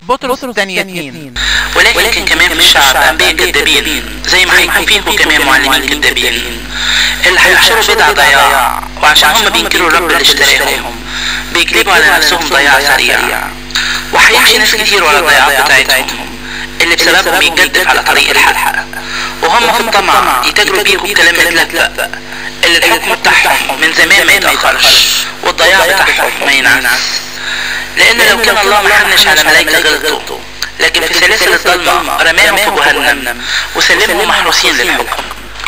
بطرس الثانية اتنين ولكن كان كمان في الشعب أنبياء كذابين زي ما هيكون فيكم كمان معلمين كذابين اللي هيحشروا بدع ضياع وعشان هم بينكروا الرب اللي اشتراهم بيجلبوا على نفسهم ضياع سريع وهيمشي ناس كتير ورا الضياعات بتاعتهم اللي بسببهم يتجدف على طريق الحق وهم في الطمع يتاجروا بيكم بكلام متلفق اللي الحكم بتاعهم من زمان ما يتأخرش والضياع بتاعهم ما ينعس لأن لو كان الله ما حنش على ملايكة غلطوا لكن في سلاسل الظلمة رماهم في جهنم وسلمهم محروسين للحكم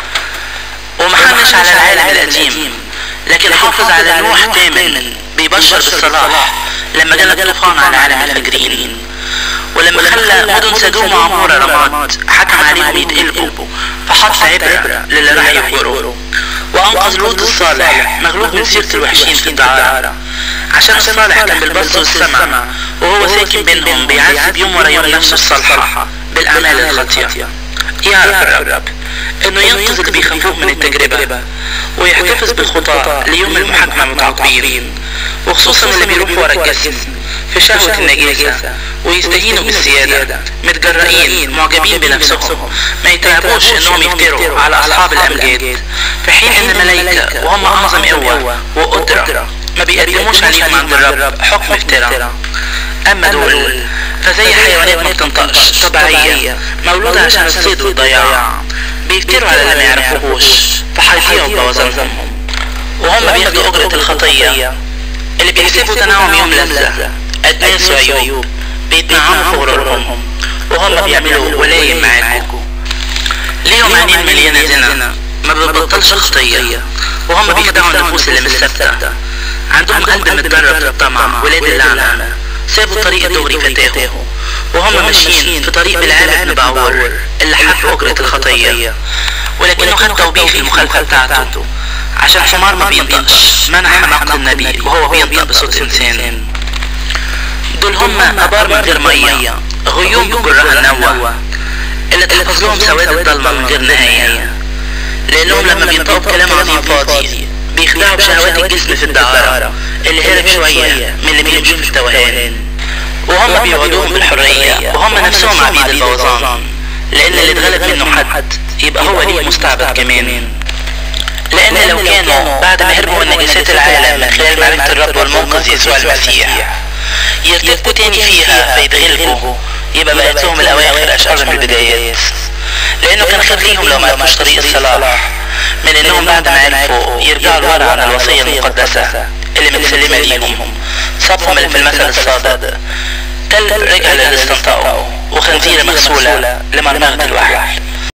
وما حنش على العالم القديم لكن حافظ على نوح كامل بيبشر بالصلاح لما جال الطوفان على عالم الفجرين ولما خلى مدن سدوم وعمورة رماد حكم عليهم يتقلبوا فحط عبرة للي راح يكبروا وأنقذ لوط الصالح مغلوب من سيرة الوحشين في الدعارة عشان الصالح كان بالبص والسمع وهو ساكن بينهم بيعذب يوم ورا يوم نفسه الصالحة بالأعمال الخاطئة يعرف الرب انه ينقذ اللي بيخافوه من التجربة ويحتفظ بالخطاة ليوم المحاكمة متعاقبين وخصوصا اللي بيروحوا ورا الجسم في شهوة النجاسة ويستهينوا بالسيادة متجرئين معجبين بنفسهم ما يتعبوش انهم يفتروا على اصحاب الامجاد في حين ان الملائكة وهم اعظم قوة وقدرة ما بيقدموش عليهم عند الرب حكم افتراء اما دول فزي حيوانات ما بتنطقش طبيعية مولودة عشان الصيد والضياع بيفتروا على اللي ما يعرفوهوش فهيضيعوا بوظنهم وهم بياخدوا اجرة الخطية اللي بيحسبوا تنعم يوم لذة أدناس وعيوب بيتنعموا في غرورهم وهم بيعملوا ولايم معاكم ليهم عينين مليانة زنا ما بتبطلش خطية وهم بيخدعوا النفوس اللي مش ثابتة عندهم قلب متدرب في الطمع ولاد اللعنة سابوا طريق الدغري فتاهوا وهم ماشيين في طريق بالعام ابن بعور اللي حب أجرة الخطية ولكنه خد توبيخ في المخالفة بتاعته عشان حمار ما بينطقش منع حماقة النبي وهو بينطق بصوت إنسان دول هم أبار من غير مية غيوم بجرها النوة اللي تحفظ لهم سواد الضلمة من غير نهاية لأنهم لما بينطقوا بكلام عظيم فاضي بيخدعوا بشهوات الجسم في الدعارة اللي هرب شوية من اللي بيمشوا في التوهان وهم بيوعدوهم بالحرية وهم نفسهم عبيد البوظان لأن اللي اتغلب منه حد يبقى هو ليه مستعبد كمان لأن لو كانوا بعد ما هربوا من نجاسات العالم من خلال معرفة الرب والمنقذ يسوع المسيح يرتبكوا تاني فيها فيتغلبوا يبقى بقت لهم الأواخر أشر من البدايات لأنه كان خير ليهم لو ما عرفوش طريق الصلاح من إنهم بعد ما عرفوا يرجعوا لورا عن الوصية المقدسة اللي متسلمة ليهم صفهم اللي في المثل الصادق كلب رجع للي استنطقه وخنزيرة مغسولة لمرمغة الوحل